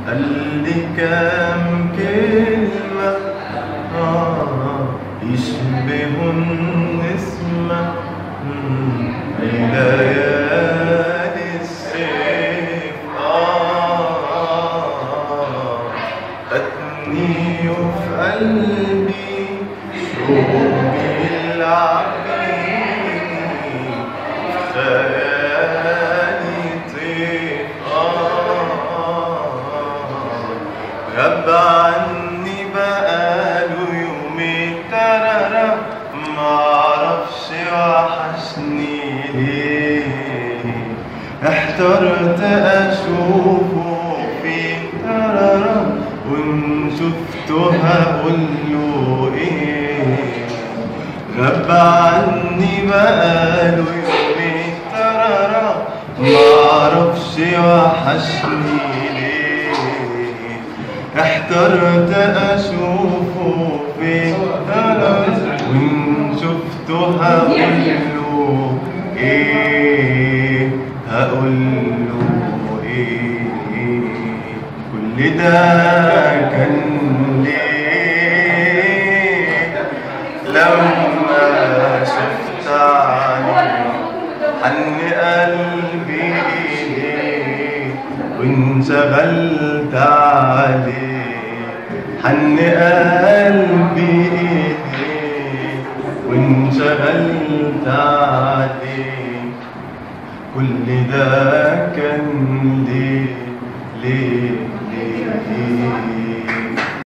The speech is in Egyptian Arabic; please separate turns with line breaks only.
قال لي كام كلمة آه يشبهوا النسمة مم، ليالي الصيف آه خدني وفي قلبي شوقي العبيد خيالي طير آه غاب عني بقاله يومين ترارا معرفش وحشني ليه احترت اشوفه فين ترارا وان شفته هقوله ايه غاب عني بقاله يومين ترارا معرفش وحشني ليه احترت اشوفه فين ترارا وان شفته هقوله ايه هقوله ايه كل ده كان ليه لما شفت عني حن قلبي إليه وانشغلت عليه حن قلبي إليه وانشغلت عليه كل ده كان ليه ليه ليه, ليه